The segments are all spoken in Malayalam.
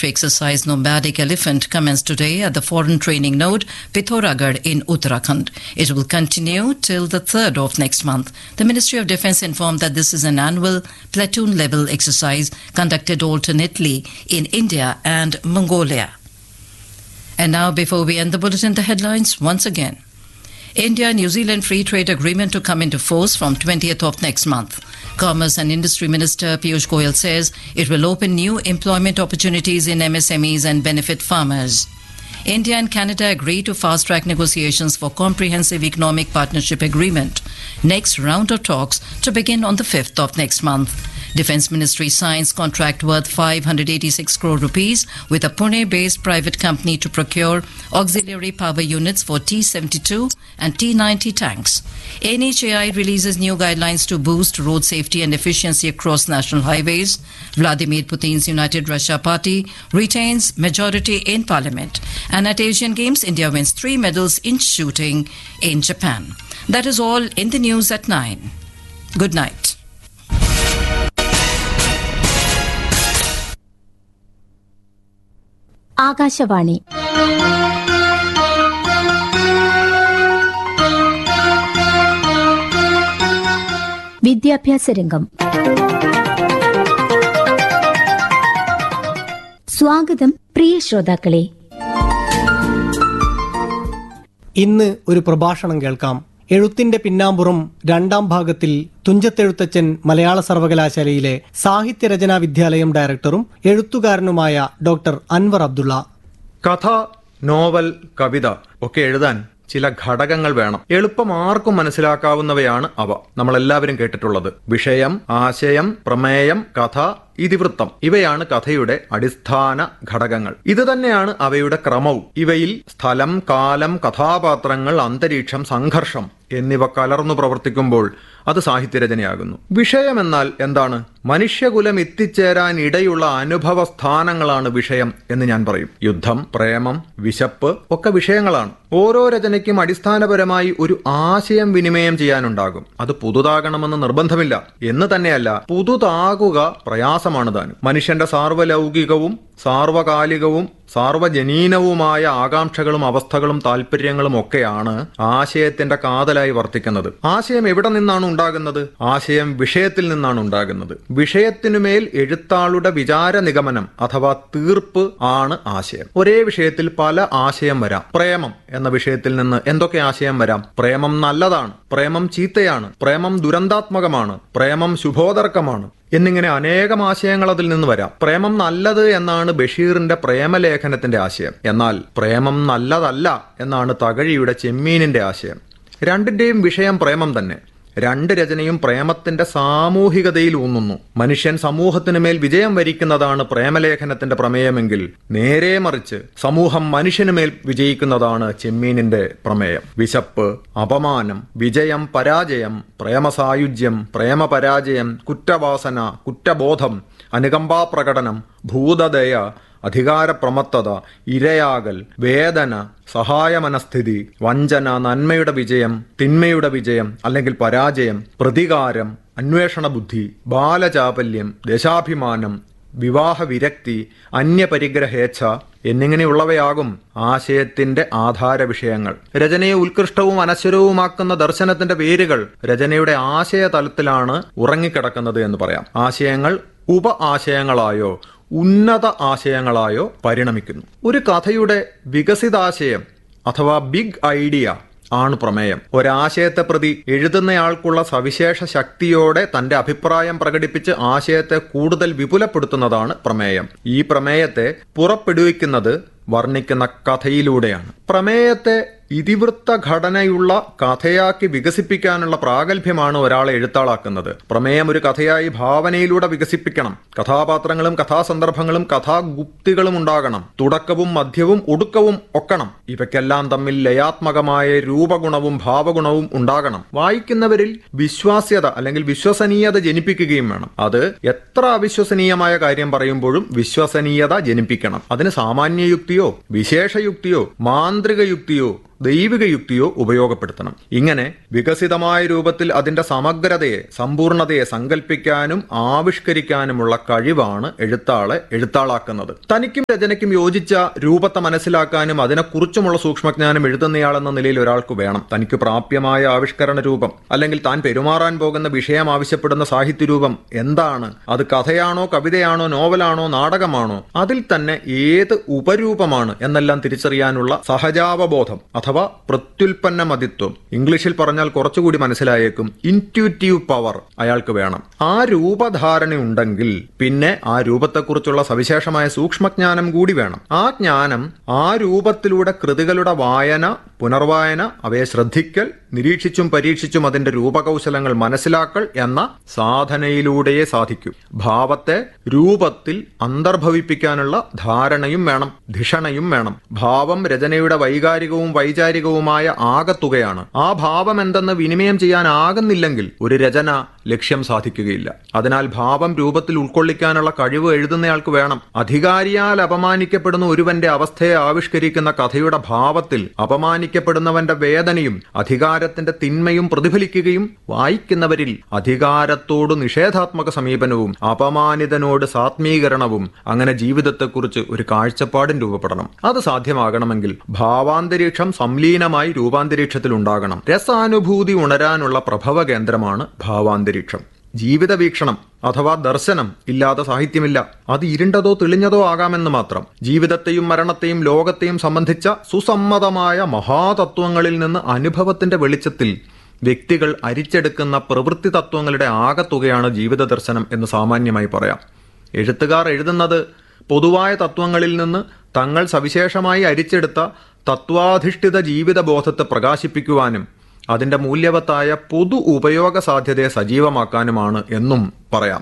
military exercise Nomadic Elephant commenced today at the foreign training node Pithoragarh in Uttarakhand. It will continue till the 3rd of next month. The Ministry of Defence informed that this is an annual platoon level exercise conducted alternately in India and Mongolia. And now, before we end the bulletin, the headlines once again. India New Zealand Free Trade Agreement to come into force from 20th of next month. Commerce and Industry Minister Piyush Goyal says it will open new employment opportunities in MSMEs and benefit farmers. India and Canada agree to fast track negotiations for comprehensive economic partnership agreement. Next round of talks to begin on the 5th of next month. Defence Ministry signs contract worth 586 crore rupees with a Pune-based private company to procure auxiliary power units for T-72 and T-90 tanks. NHAI releases new guidelines to boost road safety and efficiency across national highways. Vladimir Putin's United Russia Party retains majority in parliament. And at Asian Games, India wins three medals in shooting in Japan. That is all in the news at 9. Good night. Akashvani വിദ്യാഭ്യാസ രംഗം സ്വാഗതം പ്രിയ ശ്രോതാക്കളെ ഇന്ന് ഒരു പ്രഭാഷണം കേൾക്കാം എഴുത്തിന്റെ പിന്നാമ്പുറം രണ്ടാം ഭാഗത്തിൽ തുഞ്ചത്തെഴുത്തച്ഛൻ മലയാള സർവകലാശാലയിലെ സാഹിത്യരചനാ വിദ്യാലയം ഡയറക്ടറും എഴുത്തുകാരനുമായ ഡോക്ടർ അൻവർ അബ്ദുള്ള കഥ നോവൽ കവിത ഒക്കെ എഴുതാൻ ചില ഘടകങ്ങൾ വേണം എളുപ്പം ആർക്കും മനസ്സിലാക്കാവുന്നവയാണ് അവ നമ്മൾ എല്ലാവരും കേട്ടിട്ടുള്ളത് വിഷയം ആശയം പ്രമേയം കഥ ഇതിവൃത്തം ഇവയാണ് കഥയുടെ അടിസ്ഥാന ഘടകങ്ങൾ ഇത് തന്നെയാണ് അവയുടെ ക്രമവും ഇവയിൽ സ്ഥലം കാലം കഥാപാത്രങ്ങൾ അന്തരീക്ഷം സംഘർഷം എന്നിവ കലർന്നു പ്രവർത്തിക്കുമ്പോൾ അത് സാഹിത്യരചനയാകുന്നു വിഷയമെന്നാൽ എന്താണ് മനുഷ്യകുലം എത്തിച്ചേരാൻ ഇടയുള്ള അനുഭവ സ്ഥാനങ്ങളാണ് വിഷയം എന്ന് ഞാൻ പറയും യുദ്ധം പ്രേമം വിശപ്പ് ഒക്കെ വിഷയങ്ങളാണ് ഓരോ രചനയ്ക്കും അടിസ്ഥാനപരമായി ഒരു ആശയം വിനിമയം ചെയ്യാനുണ്ടാകും അത് പുതുതാകണമെന്ന് നിർബന്ധമില്ല എന്ന് തന്നെയല്ല പുതുതാകുക പ്രയാസമാണ് താനും മനുഷ്യന്റെ സാർവലൗകികവും സാർവകാലികവും സാർവജനീനവുമായ ആകാംക്ഷകളും അവസ്ഥകളും താല്പര്യങ്ങളും ഒക്കെയാണ് ആശയത്തിന്റെ കാതലായി വർത്തിക്കുന്നത് ആശയം എവിടെ നിന്നാണ് ഉണ്ടാകുന്നത് ആശയം വിഷയത്തിൽ നിന്നാണ് ഉണ്ടാകുന്നത് വിഷയത്തിനുമേൽ എഴുത്താളുടെ വിചാര നിഗമനം അഥവാ തീർപ്പ് ആണ് ആശയം ഒരേ വിഷയത്തിൽ പല ആശയം വരാം പ്രേമം എന്ന വിഷയത്തിൽ നിന്ന് എന്തൊക്കെ ആശയം വരാം പ്രേമം നല്ലതാണ് പ്രേമം ചീത്തയാണ് പ്രേമം ദുരന്താത്മകമാണ് പ്രേമം ശുഭോദർക്കമാണ് എന്നിങ്ങനെ അനേകം ആശയങ്ങൾ അതിൽ നിന്ന് വരാം പ്രേമം നല്ലത് എന്നാണ് ബഷീറിന്റെ പ്രേമലേഖനത്തിന്റെ ആശയം എന്നാൽ പ്രേമം നല്ലതല്ല എന്നാണ് തകഴിയുടെ ചെമ്മീനിന്റെ ആശയം രണ്ടിന്റെയും വിഷയം പ്രേമം തന്നെ രണ്ട് രചനയും പ്രേമത്തിന്റെ സാമൂഹികതയിൽ ഊന്നുന്നു മനുഷ്യൻ സമൂഹത്തിനു മേൽ വിജയം വരിക്കുന്നതാണ് പ്രേമലേഖനത്തിന്റെ പ്രമേയമെങ്കിൽ നേരെ മറിച്ച് സമൂഹം മനുഷ്യനു മേൽ വിജയിക്കുന്നതാണ് ചെമ്മീനിന്റെ പ്രമേയം വിശപ്പ് അപമാനം വിജയം പരാജയം പ്രേമസായുജ്യം പ്രേമപരാജയം കുറ്റവാസന കുറ്റബോധം അനുകമ്പാ പ്രകടനം ഭൂതദയ അധികാരപ്രമത്തത ഇരയാകൽ വേദന സഹായമനസ്ഥിതി വഞ്ചന നന്മയുടെ വിജയം തിന്മയുടെ വിജയം അല്ലെങ്കിൽ പരാജയം പ്രതികാരം അന്വേഷണ ബുദ്ധി ബാലചാപല്യം ദശാഭിമാനം വിവാഹ വിരക്തി അന്യപരിഗ്രഹേച്ഛ എന്നിങ്ങനെയുള്ളവയാകും ആശയത്തിന്റെ ആധാര വിഷയങ്ങൾ രചനയെ ഉത്കൃഷ്ടവും അനശ്വരവുമാക്കുന്ന ദർശനത്തിന്റെ വേരുകൾ രചനയുടെ ആശയ തലത്തിലാണ് ഉറങ്ങിക്കിടക്കുന്നത് എന്ന് പറയാം ആശയങ്ങൾ ഉപ ആശയങ്ങളായോ ഉന്നത ആശയങ്ങളായോ പരിണമിക്കുന്നു ഒരു കഥയുടെ വികസിതാശയം അഥവാ ബിഗ് ഐഡിയ ആണ് പ്രമേയം ഒരാശയത്തെ പ്രതി എഴുതുന്നയാൾക്കുള്ള സവിശേഷ ശക്തിയോടെ തന്റെ അഭിപ്രായം പ്രകടിപ്പിച്ച് ആശയത്തെ കൂടുതൽ വിപുലപ്പെടുത്തുന്നതാണ് പ്രമേയം ഈ പ്രമേയത്തെ പുറപ്പെടുവിക്കുന്നത് വർണ്ണിക്കുന്ന കഥയിലൂടെയാണ് പ്രമേയത്തെ ഇതിവൃത്ത ഘടനയുള്ള കഥയാക്കി വികസിപ്പിക്കാനുള്ള പ്രാഗൽഭ്യമാണ് ഒരാളെ എഴുത്താളാക്കുന്നത് പ്രമേയം ഒരു കഥയായി ഭാവനയിലൂടെ വികസിപ്പിക്കണം കഥാപാത്രങ്ങളും കഥാസന്ദർഭങ്ങളും കഥാഗുപ്തികളും ഉണ്ടാകണം തുടക്കവും മധ്യവും ഒടുക്കവും ഒക്കണം ഇവയ്ക്കെല്ലാം തമ്മിൽ ലയാത്മകമായ രൂപഗുണവും ഭാവഗുണവും ഉണ്ടാകണം വായിക്കുന്നവരിൽ വിശ്വാസ്യത അല്ലെങ്കിൽ വിശ്വസനീയത ജനിപ്പിക്കുകയും വേണം അത് എത്ര അവിശ്വസനീയമായ കാര്യം പറയുമ്പോഴും വിശ്വസനീയത ജനിപ്പിക്കണം അതിന് സാമാന്യയുക്തിയോ വിശേഷയുക്തിയോ മാന്ത്രിക യുക്തിയോ ദൈവിക യുക്തിയോ ഉപയോഗപ്പെടുത്തണം ഇങ്ങനെ വികസിതമായ രൂപത്തിൽ അതിന്റെ സമഗ്രതയെ സമ്പൂർണതയെ സങ്കല്പിക്കാനും ആവിഷ്കരിക്കാനുമുള്ള കഴിവാണ് എഴുത്താളെ എഴുത്താളാക്കുന്നത് തനിക്കും രചനയ്ക്കും യോജിച്ച രൂപത്തെ മനസ്സിലാക്കാനും അതിനെക്കുറിച്ചുമുള്ള സൂക്ഷ്മജ്ഞാനം എഴുതുന്നയാളെന്ന നിലയിൽ ഒരാൾക്ക് വേണം തനിക്ക് പ്രാപ്യമായ ആവിഷ്കരണ രൂപം അല്ലെങ്കിൽ താൻ പെരുമാറാൻ പോകുന്ന വിഷയം ആവശ്യപ്പെടുന്ന സാഹിത്യരൂപം എന്താണ് അത് കഥയാണോ കവിതയാണോ നോവലാണോ നാടകമാണോ അതിൽ തന്നെ ഏത് ഉപരൂപമാണ് എന്നെല്ലാം തിരിച്ചറിയാനുള്ള സഹജാവബോധം അഥവാ പ്രത്യുൽപ്പന്ന മതിത്വം ഇംഗ്ലീഷിൽ പറഞ്ഞാൽ കുറച്ചുകൂടി മനസ്സിലായേക്കും ഇൻറ്റ്യൂറ്റീവ് പവർ അയാൾക്ക് വേണം ആ രൂപധാരണ ഉണ്ടെങ്കിൽ പിന്നെ ആ രൂപത്തെക്കുറിച്ചുള്ള സവിശേഷമായ സൂക്ഷ്മജ്ഞാനം കൂടി വേണം ആ ജ്ഞാനം ആ രൂപത്തിലൂടെ കൃതികളുടെ വായന പുനർവായന അവയെ ശ്രദ്ധിക്കൽ നിരീക്ഷിച്ചും പരീക്ഷിച്ചും അതിന്റെ രൂപകൗശലങ്ങൾ മനസ്സിലാക്കൽ എന്ന സാധനയിലൂടെയേ സാധിക്കൂ ഭാവത്തെ രൂപത്തിൽ അന്തർഭവിപ്പിക്കാനുള്ള ധാരണയും വേണം ധിഷണയും വേണം ഭാവം രചനയുടെ വൈകാരികവും വൈചാരികവുമായ ആകത്തുകയാണ് ആ ഭാവം എന്തെന്ന് വിനിമയം ചെയ്യാനാകുന്നില്ലെങ്കിൽ ഒരു രചന ലക്ഷ്യം സാധിക്കുകയില്ല അതിനാൽ ഭാവം രൂപത്തിൽ ഉൾക്കൊള്ളിക്കാനുള്ള കഴിവ് എഴുതുന്നയാൾക്ക് വേണം അധികാരിയാൽ അപമാനിക്കപ്പെടുന്ന ഒരുവന്റെ അവസ്ഥയെ ആവിഷ്കരിക്കുന്ന കഥയുടെ ഭാവത്തിൽ അപമാനിക്കപ്പെടുന്നവന്റെ വേദനയും അധികാരത്തിന്റെ തിന്മയും പ്രതിഫലിക്കുകയും വായിക്കുന്നവരിൽ അധികാരത്തോട് നിഷേധാത്മക സമീപനവും അപമാനിതനോട് സാത്മീകരണവും അങ്ങനെ ജീവിതത്തെക്കുറിച്ച് ഒരു കാഴ്ചപ്പാടും രൂപപ്പെടണം അത് സാധ്യമാകണമെങ്കിൽ ഭാവാന്തരീക്ഷം സംലീനമായി രൂപാന്തരീക്ഷത്തിൽ ഉണ്ടാകണം രസാനുഭൂതി ഉണരാനുള്ള പ്രഭവ കേന്ദ്രമാണ് ഭാവാന്തരീക്ഷം ജീവിത വീക്ഷണം അഥവാ ദർശനം ഇല്ലാതെ സാഹിത്യമില്ല അത് ഇരുണ്ടതോ തെളിഞ്ഞതോ ആകാമെന്ന് മാത്രം ജീവിതത്തെയും മരണത്തെയും ലോകത്തെയും സംബന്ധിച്ച സുസമ്മതമായ മഹാതത്വങ്ങളിൽ നിന്ന് അനുഭവത്തിന്റെ വെളിച്ചത്തിൽ വ്യക്തികൾ അരിച്ചെടുക്കുന്ന പ്രവൃത്തി തത്വങ്ങളുടെ ആകത്തുകയാണ് ജീവിത ദർശനം എന്ന് സാമാന്യമായി പറയാം എഴുത്തുകാർ എഴുതുന്നത് പൊതുവായ തത്വങ്ങളിൽ നിന്ന് തങ്ങൾ സവിശേഷമായി അരിച്ചെടുത്ത തത്വാധിഷ്ഠിത ജീവിതബോധത്തെ പ്രകാശിപ്പിക്കുവാനും അതിന്റെ മൂല്യവത്തായ പൊതു ഉപയോഗ സാധ്യതയെ സജീവമാക്കാനുമാണ് എന്നും പറയാം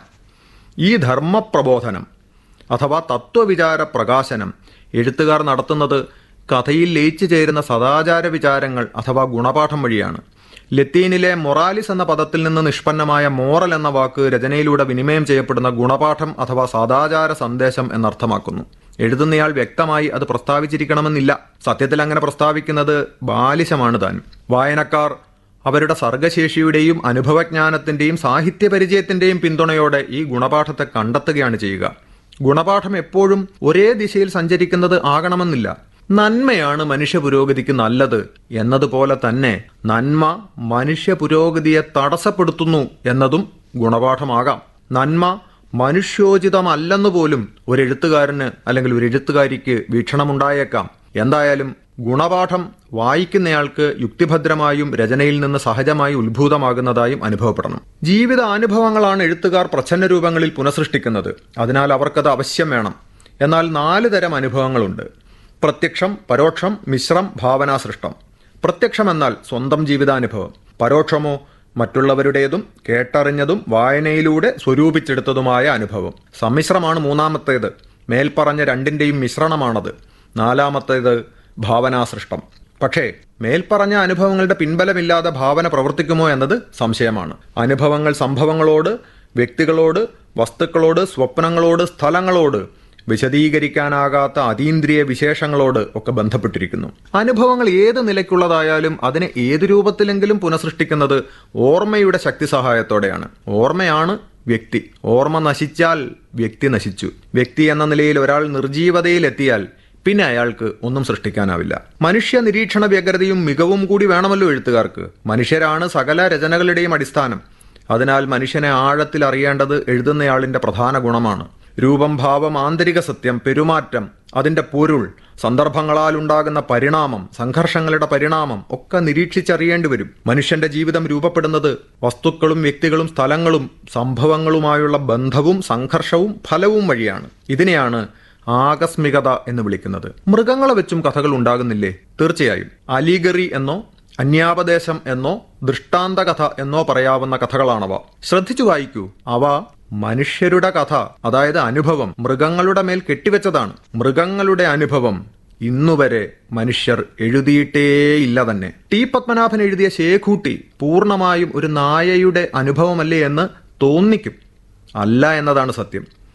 ഈ ധർമ്മപ്രബോധനം അഥവാ തത്വവിചാര പ്രകാശനം എഴുത്തുകാർ നടത്തുന്നത് കഥയിൽ ലയിച്ചു ചേരുന്ന സദാചാര വിചാരങ്ങൾ അഥവാ ഗുണപാഠം വഴിയാണ് ലത്തീനിലെ മൊറാലിസ് എന്ന പദത്തിൽ നിന്ന് നിഷ്പന്നമായ മോറൽ എന്ന വാക്ക് രചനയിലൂടെ വിനിമയം ചെയ്യപ്പെടുന്ന ഗുണപാഠം അഥവാ സദാചാര സന്ദേശം എന്നർത്ഥമാക്കുന്നു എഴുതുന്നയാൾ വ്യക്തമായി അത് പ്രസ്താവിച്ചിരിക്കണമെന്നില്ല സത്യത്തിൽ അങ്ങനെ പ്രസ്താവിക്കുന്നത് ബാലിശമാണ് താൻ വായനക്കാർ അവരുടെ സർഗശേഷിയുടെയും അനുഭവജ്ഞാനത്തിന്റെയും സാഹിത്യപരിചയത്തിന്റെയും പിന്തുണയോടെ ഈ ഗുണപാഠത്തെ കണ്ടെത്തുകയാണ് ചെയ്യുക ഗുണപാഠം എപ്പോഴും ഒരേ ദിശയിൽ സഞ്ചരിക്കുന്നത് ആകണമെന്നില്ല നന്മയാണ് മനുഷ്യ പുരോഗതിക്ക് നല്ലത് എന്നതുപോലെ തന്നെ നന്മ മനുഷ്യ പുരോഗതിയെ തടസ്സപ്പെടുത്തുന്നു എന്നതും ഗുണപാഠമാകാം നന്മ മനുഷ്യോചിതമല്ലെന്ന് പോലും ഒരു എഴുത്തുകാരന് അല്ലെങ്കിൽ ഒരു എഴുത്തുകാരിക്ക് വീക്ഷണമുണ്ടായേക്കാം എന്തായാലും ഗുണപാഠം വായിക്കുന്നയാൾക്ക് യുക്തിഭദ്രമായും രചനയിൽ നിന്ന് സഹജമായി ഉത്ഭൂതമാകുന്നതായും അനുഭവപ്പെടണം ജീവിത അനുഭവങ്ങളാണ് എഴുത്തുകാർ പ്രച്ഛന്ന രൂപങ്ങളിൽ പുനഃസൃഷ്ടിക്കുന്നത് അതിനാൽ അവർക്കത് അവശ്യം വേണം എന്നാൽ നാല് തരം അനുഭവങ്ങളുണ്ട് പ്രത്യക്ഷം പരോക്ഷം മിശ്രം ഭാവനാസൃഷ്ടം പ്രത്യക്ഷം എന്നാൽ സ്വന്തം ജീവിതാനുഭവം പരോക്ഷമോ മറ്റുള്ളവരുടേതും കേട്ടറിഞ്ഞതും വായനയിലൂടെ സ്വരൂപിച്ചെടുത്തതുമായ അനുഭവം സമ്മിശ്രമാണ് മൂന്നാമത്തേത് മേൽപ്പറഞ്ഞ രണ്ടിന്റെയും മിശ്രണമാണത് നാലാമത്തേത് ഭാവനാസൃഷ്ടം പക്ഷേ മേൽപ്പറഞ്ഞ അനുഭവങ്ങളുടെ പിൻബലമില്ലാതെ ഭാവന പ്രവർത്തിക്കുമോ എന്നത് സംശയമാണ് അനുഭവങ്ങൾ സംഭവങ്ങളോട് വ്യക്തികളോട് വസ്തുക്കളോട് സ്വപ്നങ്ങളോട് സ്ഥലങ്ങളോട് വിശദീകരിക്കാനാകാത്ത അതീന്ദ്രിയ വിശേഷങ്ങളോട് ഒക്കെ ബന്ധപ്പെട്ടിരിക്കുന്നു അനുഭവങ്ങൾ ഏത് നിലയ്ക്കുള്ളതായാലും അതിനെ ഏത് രൂപത്തിലെങ്കിലും പുനഃസൃഷ്ടിക്കുന്നത് ഓർമ്മയുടെ ശക്തി സഹായത്തോടെയാണ് ഓർമ്മയാണ് വ്യക്തി ഓർമ്മ നശിച്ചാൽ വ്യക്തി നശിച്ചു വ്യക്തി എന്ന നിലയിൽ ഒരാൾ നിർജീവതയിലെത്തിയാൽ പിന്നെ അയാൾക്ക് ഒന്നും സൃഷ്ടിക്കാനാവില്ല മനുഷ്യ നിരീക്ഷണ വ്യഗ്രതയും മികവും കൂടി വേണമല്ലോ എഴുത്തുകാർക്ക് മനുഷ്യരാണ് സകല രചനകളുടെയും അടിസ്ഥാനം അതിനാൽ മനുഷ്യനെ ആഴത്തിൽ അറിയേണ്ടത് എഴുതുന്നയാളിന്റെ പ്രധാന ഗുണമാണ് രൂപം ഭാവം ആന്തരിക സത്യം പെരുമാറ്റം അതിന്റെ പൊരുൾ സന്ദർഭങ്ങളാൽ ഉണ്ടാകുന്ന പരിണാമം സംഘർഷങ്ങളുടെ പരിണാമം ഒക്കെ നിരീക്ഷിച്ചറിയേണ്ടി വരും മനുഷ്യന്റെ ജീവിതം രൂപപ്പെടുന്നത് വസ്തുക്കളും വ്യക്തികളും സ്ഥലങ്ങളും സംഭവങ്ങളുമായുള്ള ബന്ധവും സംഘർഷവും ഫലവും വഴിയാണ് ഇതിനെയാണ് ആകസ്മികത എന്ന് വിളിക്കുന്നത് മൃഗങ്ങളെ വെച്ചും കഥകൾ ഉണ്ടാകുന്നില്ലേ തീർച്ചയായും അലിഗറി എന്നോ അന്യാപദേശം എന്നോ ദൃഷ്ടാന്ത കഥ എന്നോ പറയാവുന്ന കഥകളാണവ ശ്രദ്ധിച്ചു വായിക്കൂ അവ മനുഷ്യരുടെ കഥ അതായത് അനുഭവം മൃഗങ്ങളുടെ മേൽ കെട്ടിവെച്ചതാണ് മൃഗങ്ങളുടെ അനുഭവം ഇന്നുവരെ മനുഷ്യർ എഴുതിയിട്ടേയില്ല തന്നെ ടി പത്മനാഭൻ എഴുതിയ ശേഖൂട്ടി പൂർണ്ണമായും ഒരു നായയുടെ അനുഭവമല്ലേ എന്ന് തോന്നിക്കും അല്ല എന്നതാണ് സത്യം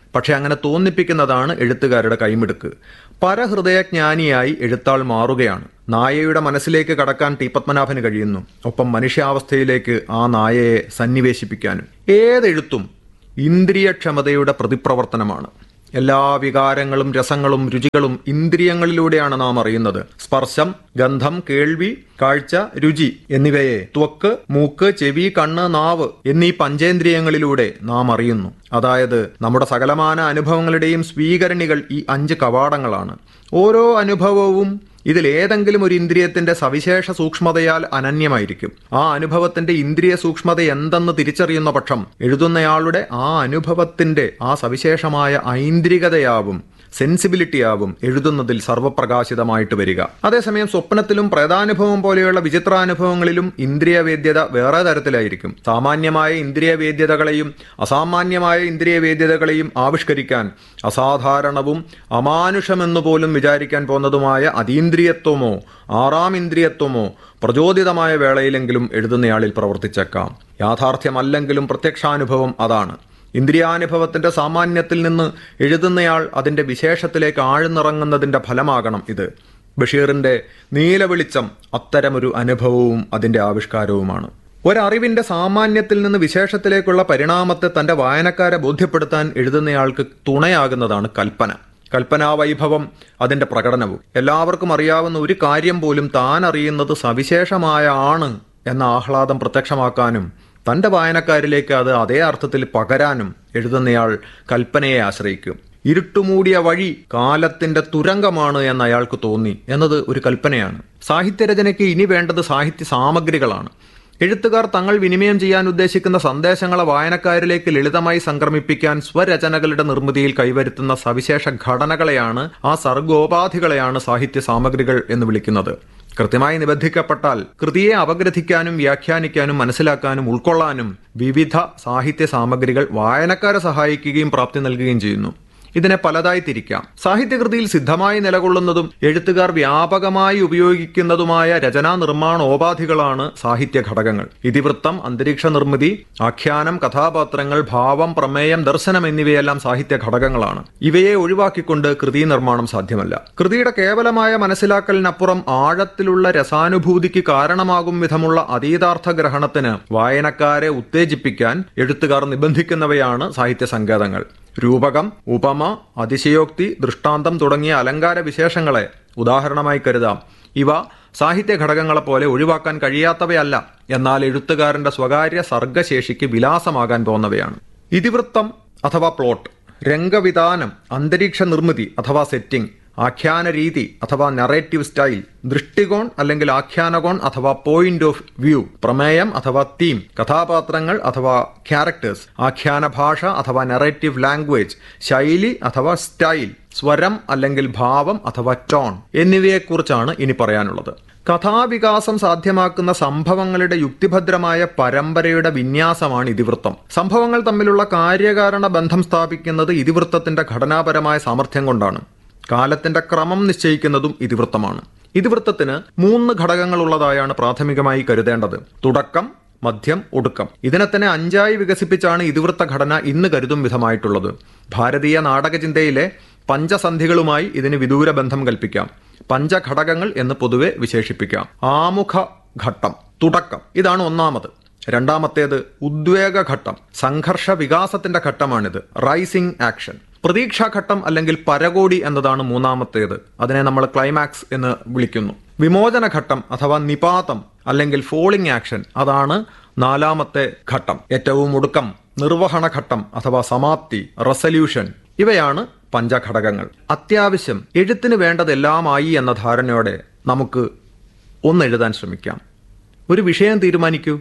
പക്ഷെ അങ്ങനെ തോന്നിപ്പിക്കുന്നതാണ് എഴുത്തുകാരുടെ കൈമിടുക്ക് പരഹൃദയജ്ഞാനിയായി എഴുത്താൾ മാറുകയാണ് നായയുടെ മനസ്സിലേക്ക് കടക്കാൻ ടി പത്മനാഭന് കഴിയുന്നു ഒപ്പം മനുഷ്യാവസ്ഥയിലേക്ക് ആ നായയെ സന്നിവേശിപ്പിക്കാനും ഏതെഴുത്തും ഇന്ദ്രിയക്ഷമതയുടെ പ്രതിപ്രവർത്തനമാണ് എല്ലാ വികാരങ്ങളും രസങ്ങളും രുചികളും ഇന്ദ്രിയങ്ങളിലൂടെയാണ് നാം അറിയുന്നത് സ്പർശം ഗന്ധം കേൾവി കാഴ്ച രുചി എന്നിവയെ ത്വക്ക് മൂക്ക് ചെവി കണ്ണ് നാവ് എന്നീ പഞ്ചേന്ദ്രിയങ്ങളിലൂടെ നാം അറിയുന്നു അതായത് നമ്മുടെ സകലമാന അനുഭവങ്ങളുടെയും സ്വീകരണികൾ ഈ അഞ്ച് കവാടങ്ങളാണ് ഓരോ അനുഭവവും ഇതിൽ ഏതെങ്കിലും ഒരു ഇന്ദ്രിയത്തിന്റെ സവിശേഷ സൂക്ഷ്മതയാൽ അനന്യമായിരിക്കും ആ അനുഭവത്തിന്റെ ഇന്ദ്രിയ സൂക്ഷ്മത എന്തെന്ന് തിരിച്ചറിയുന്ന പക്ഷം എഴുതുന്നയാളുടെ ആ അനുഭവത്തിന്റെ ആ സവിശേഷമായ ഐന്ദ്രികതയാവും സെൻസിബിലിറ്റിയാവും എഴുതുന്നതിൽ സർവപ്രകാശിതമായിട്ട് വരിക അതേസമയം സ്വപ്നത്തിലും പ്രേതാനുഭവം പോലെയുള്ള വിചിത്രാനുഭവങ്ങളിലും ഇന്ദ്രിയവേദ്യത വേറെ തരത്തിലായിരിക്കും സാമാന്യമായ ഇന്ദ്രിയവേദ്യതകളെയും അസാമാന്യമായ ഇന്ദ്രിയവേദ്യതകളെയും ആവിഷ്കരിക്കാൻ അസാധാരണവും അമാനുഷമെന്നു പോലും വിചാരിക്കാൻ പോന്നതുമായ അതീന്ദ്രിയത്വമോ ആറാം ഇന്ദ്രിയത്വമോ പ്രചോദിതമായ വേളയിലെങ്കിലും എഴുതുന്നയാളിൽ പ്രവർത്തിച്ചേക്കാം യാഥാർത്ഥ്യമല്ലെങ്കിലും പ്രത്യക്ഷാനുഭവം അതാണ് ഇന്ദ്രിയാനുഭവത്തിന്റെ സാമാന്യത്തിൽ നിന്ന് എഴുതുന്നയാൾ അതിന്റെ വിശേഷത്തിലേക്ക് ആഴ്ന്നിറങ്ങുന്നതിന്റെ ഫലമാകണം ഇത് ബഷീറിന്റെ നീലവെളിച്ചം അത്തരമൊരു അനുഭവവും അതിന്റെ ആവിഷ്കാരവുമാണ് ഒരറിവിന്റെ സാമാന്യത്തിൽ നിന്ന് വിശേഷത്തിലേക്കുള്ള പരിണാമത്തെ തന്റെ വായനക്കാരെ ബോധ്യപ്പെടുത്താൻ എഴുതുന്നയാൾക്ക് തുണയാകുന്നതാണ് കൽപ്പന കൽപ്പനാവൈഭവം അതിന്റെ പ്രകടനവും എല്ലാവർക്കും അറിയാവുന്ന ഒരു കാര്യം പോലും താൻ അറിയുന്നത് സവിശേഷമായ ആണ് എന്ന ആഹ്ലാദം പ്രത്യക്ഷമാക്കാനും തന്റെ വായനക്കാരിലേക്ക് അത് അതേ അർത്ഥത്തിൽ പകരാനും എഴുതുന്നയാൾ കൽപ്പനയെ ആശ്രയിക്കും ഇരുട്ടുമൂടിയ വഴി കാലത്തിന്റെ തുരങ്കമാണ് എന്ന് അയാൾക്ക് തോന്നി എന്നത് ഒരു കൽപ്പനയാണ് സാഹിത്യരചനയ്ക്ക് ഇനി വേണ്ടത് സാഹിത്യ സാമഗ്രികളാണ് എഴുത്തുകാർ തങ്ങൾ വിനിമയം ചെയ്യാൻ ഉദ്ദേശിക്കുന്ന സന്ദേശങ്ങളെ വായനക്കാരിലേക്ക് ലളിതമായി സംക്രമിപ്പിക്കാൻ സ്വരചനകളുടെ നിർമ്മിതിയിൽ കൈവരുത്തുന്ന സവിശേഷ ഘടനകളെയാണ് ആ സർഗോപാധികളെയാണ് സാഹിത്യ സാമഗ്രികൾ എന്ന് വിളിക്കുന്നത് കൃത്യമായി നിബന്ധിക്കപ്പെട്ടാൽ കൃതിയെ അപഗ്രഥിക്കാനും വ്യാഖ്യാനിക്കാനും മനസ്സിലാക്കാനും ഉൾക്കൊള്ളാനും വിവിധ സാഹിത്യ സാമഗ്രികൾ വായനക്കാരെ സഹായിക്കുകയും പ്രാപ്തി നൽകുകയും ചെയ്യുന്നു ഇതിനെ പലതായി തിരിക്കാം സാഹിത്യകൃതിയിൽ സിദ്ധമായി നിലകൊള്ളുന്നതും എഴുത്തുകാർ വ്യാപകമായി ഉപയോഗിക്കുന്നതുമായ രചനാ നിർമ്മാണോപാധികളാണ് സാഹിത്യ ഘടകങ്ങൾ ഇതിവൃത്തം അന്തരീക്ഷ നിർമ്മിതി ആഖ്യാനം കഥാപാത്രങ്ങൾ ഭാവം പ്രമേയം ദർശനം എന്നിവയെല്ലാം സാഹിത്യ ഘടകങ്ങളാണ് ഇവയെ ഒഴിവാക്കിക്കൊണ്ട് കൃതി നിർമ്മാണം സാധ്യമല്ല കൃതിയുടെ കേവലമായ മനസ്സിലാക്കലിനപ്പുറം ആഴത്തിലുള്ള രസാനുഭൂതിക്ക് കാരണമാകും വിധമുള്ള അതീതാർത്ഥ ഗ്രഹണത്തിന് വായനക്കാരെ ഉത്തേജിപ്പിക്കാൻ എഴുത്തുകാർ നിബന്ധിക്കുന്നവയാണ് സാഹിത്യ സങ്കേതങ്ങൾ രൂപകം ഉപമ അതിശയോക്തി ദൃഷ്ടാന്തം തുടങ്ങിയ അലങ്കാര വിശേഷങ്ങളെ ഉദാഹരണമായി കരുതാം ഇവ സാഹിത്യ ഘടകങ്ങളെപ്പോലെ ഒഴിവാക്കാൻ കഴിയാത്തവയല്ല എന്നാൽ എഴുത്തുകാരന്റെ സ്വകാര്യ സർഗശേഷിക്ക് വിലാസമാകാൻ പോകുന്നവയാണ് ഇതിവൃത്തം അഥവാ പ്ലോട്ട് രംഗവിധാനം അന്തരീക്ഷ നിർമ്മിതി അഥവാ സെറ്റിംഗ് ആഖ്യാന രീതി അഥവാ നറേറ്റീവ് സ്റ്റൈൽ ദൃഷ്ടികോൺ അല്ലെങ്കിൽ ആഖ്യാനകോൺ അഥവാ പോയിന്റ് ഓഫ് വ്യൂ പ്രമേയം അഥവാ തീം കഥാപാത്രങ്ങൾ അഥവാ ക്യാരക്ടേഴ്സ് ആഖ്യാന ഭാഷ അഥവാ നറേറ്റീവ് ലാംഗ്വേജ് ശൈലി അഥവാ സ്റ്റൈൽ സ്വരം അല്ലെങ്കിൽ ഭാവം അഥവാ ടോൺ എന്നിവയെക്കുറിച്ചാണ് ഇനി പറയാനുള്ളത് കഥാവികാസം സാധ്യമാക്കുന്ന സംഭവങ്ങളുടെ യുക്തിഭദ്രമായ പരമ്പരയുടെ വിന്യാസമാണ് ഇതിവൃത്തം സംഭവങ്ങൾ തമ്മിലുള്ള കാര്യകാരണ ബന്ധം സ്ഥാപിക്കുന്നത് ഇതിവൃത്തത്തിന്റെ ഘടനാപരമായ സാമർഥ്യം കൊണ്ടാണ് കാലത്തിന്റെ ക്രമം നിശ്ചയിക്കുന്നതും ഇതിവൃത്തമാണ് ഇതിവൃത്തത്തിന് മൂന്ന് ഘടകങ്ങളുള്ളതായാണ് പ്രാഥമികമായി കരുതേണ്ടത് തുടക്കം മധ്യം ഒടുക്കം ഇതിനെ തന്നെ അഞ്ചായി വികസിപ്പിച്ചാണ് ഇതിവൃത്ത ഘടന ഇന്ന് കരുതും വിധമായിട്ടുള്ളത് ഭാരതീയ നാടകചിന്തയിലെ പഞ്ചസന്ധികളുമായി ഇതിന് വിദൂര ബന്ധം കൽപ്പിക്കാം പഞ്ചഘടകങ്ങൾ എന്ന് പൊതുവെ വിശേഷിപ്പിക്കാം ആമുഖ ഘട്ടം തുടക്കം ഇതാണ് ഒന്നാമത് രണ്ടാമത്തേത് ഉദ്വേഗഘട്ടം സംഘർഷ വികാസത്തിന്റെ ഘട്ടമാണിത് റൈസിംഗ് ആക്ഷൻ പ്രതീക്ഷാഘട്ടം അല്ലെങ്കിൽ പരകോടി എന്നതാണ് മൂന്നാമത്തേത് അതിനെ നമ്മൾ ക്ലൈമാക്സ് എന്ന് വിളിക്കുന്നു വിമോചനഘട്ടം അഥവാ നിപാതം അല്ലെങ്കിൽ ഫോളിംഗ് ആക്ഷൻ അതാണ് നാലാമത്തെ ഘട്ടം ഏറ്റവും ഒടുക്കം നിർവഹണ ഘട്ടം അഥവാ സമാപ്തി റെസല്യൂഷൻ ഇവയാണ് പഞ്ചഘടകങ്ങൾ അത്യാവശ്യം എഴുത്തിന് വേണ്ടതെല്ലാമായി എന്ന ധാരണയോടെ നമുക്ക് ഒന്ന് എഴുതാൻ ശ്രമിക്കാം ഒരു വിഷയം തീരുമാനിക്കൂ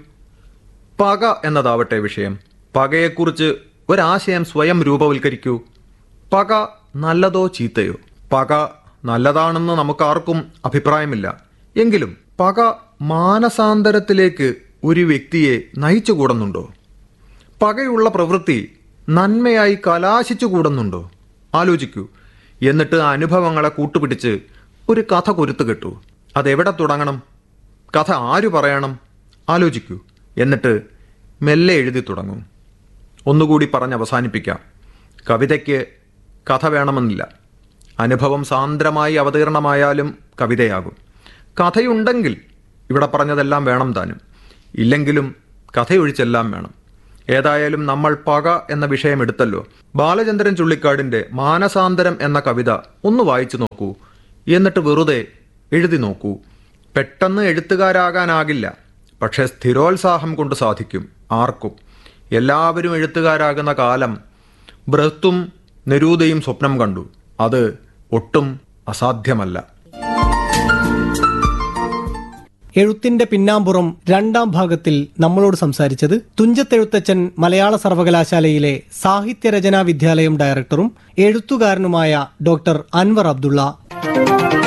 പക എന്നതാവട്ടെ വിഷയം പകയെക്കുറിച്ച് ഒരാശയം സ്വയം രൂപവൽക്കരിക്കൂ പക നല്ലതോ ചീത്തയോ പക നല്ലതാണെന്ന് നമുക്കാർക്കും അഭിപ്രായമില്ല എങ്കിലും പക മാനസാന്തരത്തിലേക്ക് ഒരു വ്യക്തിയെ നയിച്ചുകൂടുന്നുണ്ടോ പകയുള്ള പ്രവൃത്തി നന്മയായി കലാശിച്ചുകൂടുന്നുണ്ടോ ആലോചിക്കൂ എന്നിട്ട് ആ അനുഭവങ്ങളെ കൂട്ടുപിടിച്ച് ഒരു കഥ കൊരുത്തു കെട്ടു അതെവിടെ തുടങ്ങണം കഥ ആര് പറയണം ആലോചിക്കൂ എന്നിട്ട് മെല്ലെ എഴുതി തുടങ്ങും ഒന്നുകൂടി പറഞ്ഞ് അവസാനിപ്പിക്കാം കവിതയ്ക്ക് കഥ വേണമെന്നില്ല അനുഭവം സാന്ദ്രമായി അവതീർണമായാലും കവിതയാകും കഥയുണ്ടെങ്കിൽ ഇവിടെ പറഞ്ഞതെല്ലാം വേണം താനും ഇല്ലെങ്കിലും കഥയൊഴിച്ചെല്ലാം വേണം ഏതായാലും നമ്മൾ പക എന്ന വിഷയം എടുത്തല്ലോ ബാലചന്ദ്രൻ ചുള്ളിക്കാടിൻ്റെ മാനസാന്തരം എന്ന കവിത ഒന്ന് വായിച്ചു നോക്കൂ എന്നിട്ട് വെറുതെ എഴുതി നോക്കൂ പെട്ടെന്ന് എഴുത്തുകാരാകാനാകില്ല പക്ഷേ സ്ഥിരോത്സാഹം കൊണ്ട് സാധിക്കും ആർക്കും എല്ലാവരും എഴുത്തുകാരാകുന്ന കാലം ബൃഹത്തും നിരൂതയും സ്വപ്നം കണ്ടു അത് ഒട്ടും അസാധ്യമല്ല എഴുത്തിന്റെ പിന്നാമ്പുറം രണ്ടാം ഭാഗത്തിൽ നമ്മളോട് സംസാരിച്ചത് തുഞ്ചത്തെഴുത്തച്ഛൻ മലയാള സർവകലാശാലയിലെ സാഹിത്യരചനാ വിദ്യാലയം ഡയറക്ടറും എഴുത്തുകാരനുമായ ഡോക്ടർ അൻവർ അബ്ദുള്ള